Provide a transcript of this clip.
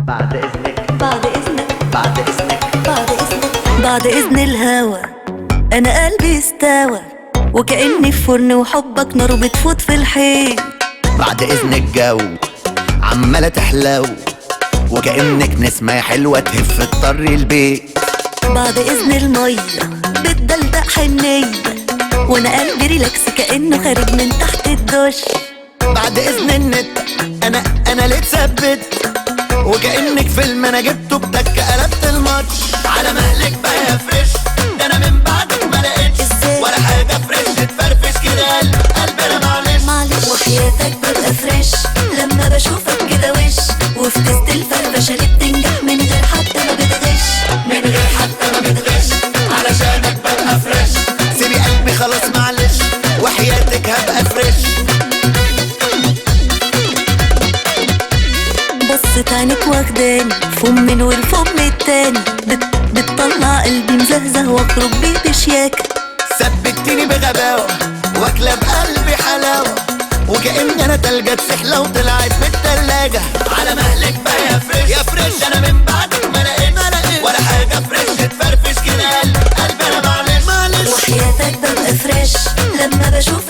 بعد اذنك بعد إذنك بعد اذنك بعد إذنك بعد إذن الهوى أنا قلبي استوى وكأني في فرن وحبك نار بتفوت في الحيط بعد اذنك جو عمالة تحلو وكأنك نسمة حلوة تهف تطري البيت بعد إذن المية بتدلدق حنية وأنا قلبي ريلاكس كأنه خارج من تحت الدش بعد اذن النت انا انا ليه اتثبت وكأنك فيلم انا جبته بتك قلبت الماتش على مهلك بقى يا فريش ده انا من بعدك ما لقيتش إزاي؟ ولا حاجة فريش تفرفش كده قلب قلب انا معلش معلش وحياتك ببقى فريش لما بشوفك كده وش وفي تست الفرفشة اللي بتنجح من غير حتى ما بتغش من غير حتى ما بتغش علشانك ببقى فريش سيبي قلبي خلاص معلش وحياتك هبقى فريش بصت عينك واخداني فم من والفم التاني بت بتطلع قلبي مزهزه واخرج بيه بشياكة ثبتيني بغباوة واكلة بقلبي حلاوة وكأن انا تلجة تسح لو طلعت من التلاجة على مهلك بقى يا فريش يا فريش انا من بعدك ما لقيت ولا حاجة فريش تفرفش كده قلب قلب انا معلش معلش وحياتك ببقى فريش لما بشوفك